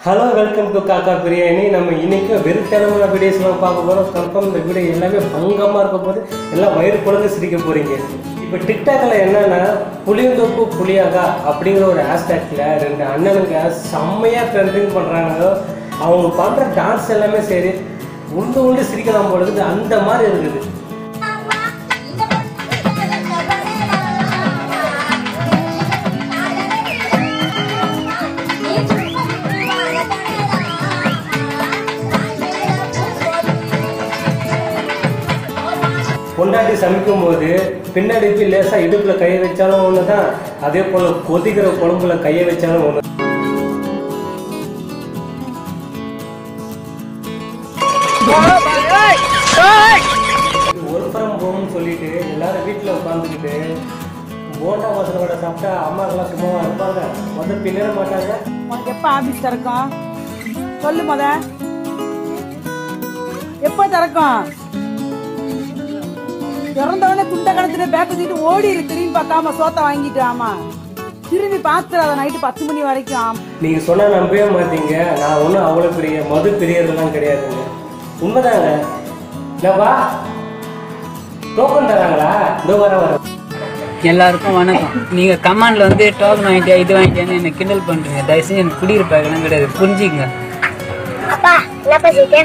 Hello welcome to காக்கா பிரியாணி நம்ம இன்னைக்கும் வெறுத்தனமான வீடியோஸ்லாம் பார்க்க போகிறோம் கன்ஃபார்ம் இந்த வீடியோ எல்லாமே பங்கமாக இருக்க போது எல்லாம் வயிறு குழந்தை சிரிக்க போகிறீங்க இப்போ டிக்டாக்ல என்னன்னா புளியந்தோப்பு புளியாகா அப்படிங்கிற ஒரு ஹேஷ்டேக்கில் ரெண்டு அண்ணனுங்க செம்மையாக ட்ரெண்டிங் பண்ணுறாங்க அவங்க பண்ணுற டான்ஸ் எல்லாமே சரி உண்டு உண்டு சிரிக்கலாம் போல இருக்குது அந்த மாதிரி இருக்குது பொண்டாட்டி சமைக்கும் போது பின்னாடி போய் லேசாக இடுப்பில் கையை வச்சாலும் ஒன்று தான் அதே போல் கொதிக்கிற குழம்புல கையை வச்சாலும் ஒன்று ஒரு புறம் போகணும்னு சொல்லிட்டு எல்லாரும் வீட்டில் உட்காந்துக்கிட்டு போண்டா மசாலா கடை சாப்பிட்டா அம்மாக்கெல்லாம் சும்மாவா இருப்பாங்க வந்து பின்னர மாட்டாங்க உனக்கு எப்போ ஆபீஸ் திறக்கும் சொல்லு முத எப்போ திறக்கும் திறந்தவொடனே துண்டை கடத்துட்டு பேக்க தூக்கிட்டு ஓடி இரு திரும்பி பார்க்காம சோத்தை வாங்கிட்டு ஆமா திரும்பி பார்த்துறாத நைட்டு பத்து மணி வரைக்கும் ஆமா நீங்கள் சொன்னால் நம்பவே மாட்டீங்க நான் ஒன்றும் அவ்வளோ பெரிய மது பிரியர்லாம் கிடையாதுங்க உண்மைதாங்க என்னப்பா டோக்கன் தராங்களா இதோ வர வர எல்லாருக்கும் வணக்கம் நீங்க கமாண்ட்ல வந்து டோக்கன் வாங்கிட்டியா இது வாங்கிட்டியான்னு என்ன கிண்டல் பண்றீங்க தயவு செஞ்சு எனக்கு குடியிருப்பாக்கெல்லாம் கிடையாது புரிஞ்சுங்க அப்பா என்ன பேசிட்டு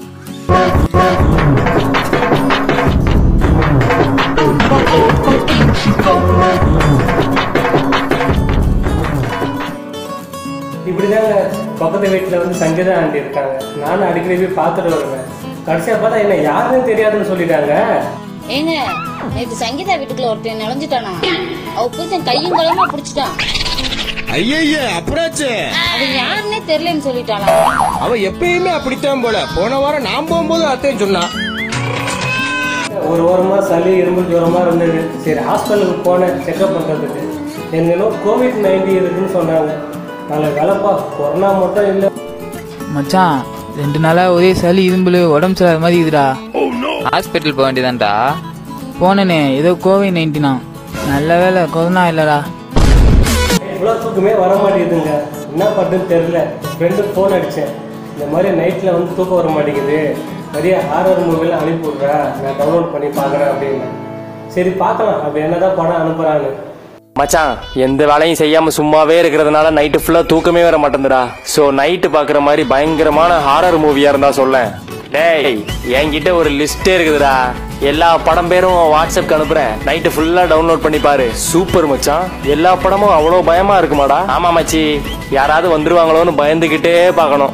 இப்படிதாங்க பக்கத்து வீட்டில் வந்து சங்கீதா ஆண்டி இருக்காங்க நானும் அடிக்கடி போய் பார்த்துட்டு வருவேன் கடைசியாக பார்த்தா என்ன யாருன்னு தெரியாதுன்னு சொல்லிட்டாங்க ஏங்க நேத்து சங்கீதா வீட்டுக்குள்ள ஒருத்தன் நுழைஞ்சிட்டானா அவ புருஷன் கையும் களமா புடிச்சிட்டான் ஐயய்ய அப்புறாச்சே அது யாருன்னே தெரியலன்னு சொல்லிட்டானா அவ எப்பயுமே அப்படித்தான் போல போன வாரம் நான் போகும்போது அத்தையும் சொன்னா ஒரு வாரமாக சளி இரும்பு ஜுரமாக இருந்தது சரி ஹாஸ்பிட்டலுக்கு போனேன் செக்அப் பண்ணுறதுக்கு என்னென்னோ கோவிட் நைன்டீன் இருக்குன்னு சொன்னாங்க நல்ல வேலைப்பா கொரோனா மட்டும் இல்லை மச்சான் ரெண்டு நாளா ஒரே சளி இரும்புல உடம்பு சரியாத மாதிரி இருக்குடா ஹாஸ்பிட்டல் போக வேண்டியதான்டா போனேனே ஏதோ கோவிட் நைன்டீனா நல்ல வேலை கொரோனா இல்லடா இவ்வளோ தூக்கமே வர மாட்டேங்குதுங்க என்ன பண்ணுன்னு தெரில ஃப்ரெண்டுக்கு ஃபோன் அடித்தேன் இந்த மாதிரி நைட்டில் வந்து தூக்கம் வர மாட்டேங்குது நிறைய ஹாரர் மூவிலாம் அனுப்பி விட்றா நான் டவுன்லோட் பண்ணி பார்க்குறேன் அப்படின்னு சரி பார்க்கலாம் அப்படி என்னதான் படம் அனுப்புகிறான்னு மச்சான் எந்த வேலையும் செய்யாம சும்மாவே இருக்கிறதுனால நைட்டு ஃபுல்லா தூக்கமே வர மாட்டேங்குதுடா சோ நைட்டு பாக்குற மாதிரி பயங்கரமான ஹாரர் மூவியா இருந்தா சொல்லேன் டேய் என்கிட்ட ஒரு லிஸ்டே இருக்குதுடா எல்லா படம் பேரும் வாட்ஸ்அப்க்கு அனுப்புறேன் நைட்டு ஃபுல்லா டவுன்லோட் பண்ணி பாரு சூப்பர் மச்சான் எல்லா படமும் அவ்வளோ பயமா இருக்குமாடா ஆமா மச்சி யாராவது வந்துருவாங்களோன்னு பயந்துகிட்டே பார்க்கணும்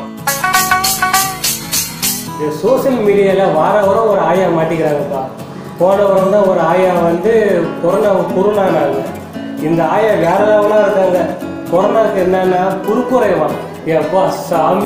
இந்த சோஷியல் மீடியாவில் வார வாரம் ஒரு ஆயா மாட்டிக்கிறாங்கப்பா போன வாரம் தான் ஒரு ஆயா வந்து கொரோனா கொரோனானாங்க இந்த ஆயா வேற லெவலாக இருக்காங்க கொரோனாக்கு என்னன்னா குறுக்குறைவா ஏப்பா சாமி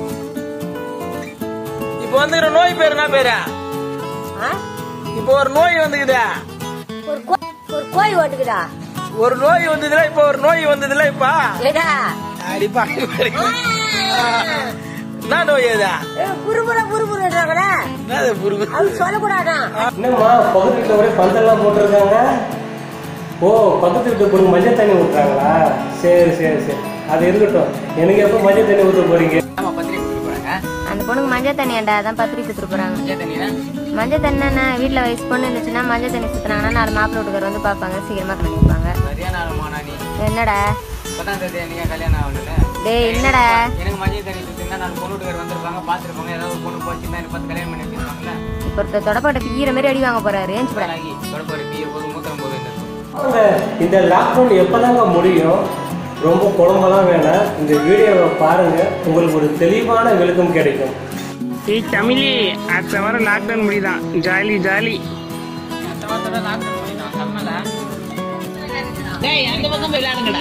இப்போ வந்துக்கிற நோய் பேர் என்ன பேரு இப்போ ஒரு நோய் வந்துக்குதா ஒரு கோ- ஒரு கோழி ஓட்டுக்குதா ஒரு நோய் வந்ததுல இப்போ ஒரு நோய் வந்ததுல இப்ப ஏடா அடி பாடி பாடி. ஆ. என்ன நோய் ஏதா புருபுற புருபுறாங்களே என்னது புருகு அது சொல்லக்கூடாதான் என்னம்மா பக்கத்து வீட்டில் ஒரே பந்தெல்லாம் போட்டிருக்காங்க ஓ பக்கத்து வீட்டு பொண்ணு மஞ்சள் தண்ணி ஊற்றுறாங்களா சரி சரி சரி அது இருக்கட்டும் எனக்கு எப்போ மஞ்சள் தண்ணி ஊற்ற போறீங்க ஆமா பத்திரிக்கை கொடுத்து போறாங்க அந்த பொண்ணுக்கு மஞ்சள் தண்ணி ஏண்டா அதான் பத்திரிக்கை கொடுத்துட்டு போறாங்க மஞ்சள் தண்ணினா மஞ்சள் தண்ணி வீட்டுல வயசு பொண்ணு இருந்துச்சுன்னா மஞ்சள் தண்ணி சுத்தினாங்கன்னா நாலு மாப்பிள்ளை வீட்டுக்காரர் வந்து பார்ப்பாங்க சீக்கிரமா கண்டிப்பாங்க சரியான ஆளுமானா நீ என்னடா இப்பதான் தேதி நீங்க கல்யாணம் ஆகல டேய் என்னடா எனக்கு மஞ்சள் தண்ணி சுத்தினா நாலு பொண்ணு வீட்டுக்காரர் வந்திருப்பாங்க பாத்துருப்பாங்க ஏதாவது ஒரு பொண்ணு போச்சுன்னா எனக்கு பத்து கல்யாணம் பண்ணி வச்சிருப்பாங்கல்ல இப்ப ஒருத்தர் தொடப்பாட்ட பீற மாதிரி அடி வாங்க போறாரு ஏஞ்சி போட ஆகி தொடப்பொரு பீய போது மூத்திரம் போது வாங்க, இந்த லாக்டவுன் எப்போதாங்க முடியும் ரொம்ப குழம்பெல்லாம் வேணாம் இந்த வீடியோவை பாருங்க உங்களுக்கு ஒரு தெளிவான விளக்கம் கிடைக்கும் ஏய் தமிழி அடுத்த வாரம் லாக்டவுன் முடிதான் ஜாலி ஜாலி அடுத்த வாரத்தோட லாக்டவுன் முடியும் கம்மல டேய் அந்த பக்கம் விளையாடுங்கடா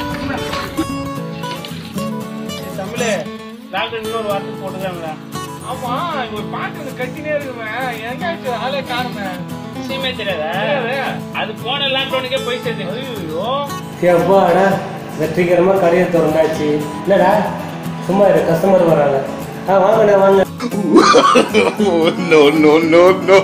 தமிழ் லாக்டவுன் இன்னொரு வாரத்துக்கு போட்டுதாங்களா ஆமா ஒரு பாட்டு வந்து கட்டினே இருக்குமே எங்க ஆளே காணுமே விஷயமே தெரியாதா அது போன லாக்டவுனுக்கே போய் சேர்த்து ஐயோ எப்பாடா வெற்றிகரமாக கடையை திறந்தாச்சு என்னடா சும்மா இரு கஸ்டமர் வராங்க ஆ வாங்கண்ணே வாங்க நோ நோ நோ நோ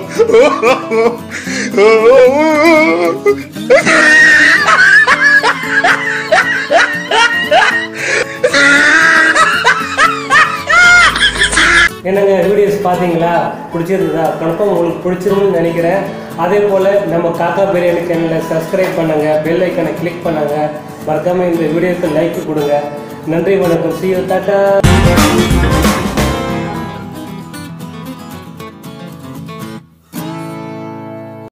என்னங்க வீடியோஸ் பார்த்தீங்களா பிடிச்சிருந்ததா கன்ஃபார்ம் உங்களுக்கு பிடிச்சிருக்கும்னு நினைக்கிறேன் அதே போல் நம்ம காக்கா பிரியாணி சேனலை சப்ஸ்கிரைப் பண்ணுங்கள் பெல் ஐக்கனை கிளிக் பண்ணுங்கள் மறக்காமல் இந்த வீடியோக்கு லைக் கொடுங்க நன்றி வணக்கம் சி டாட்டா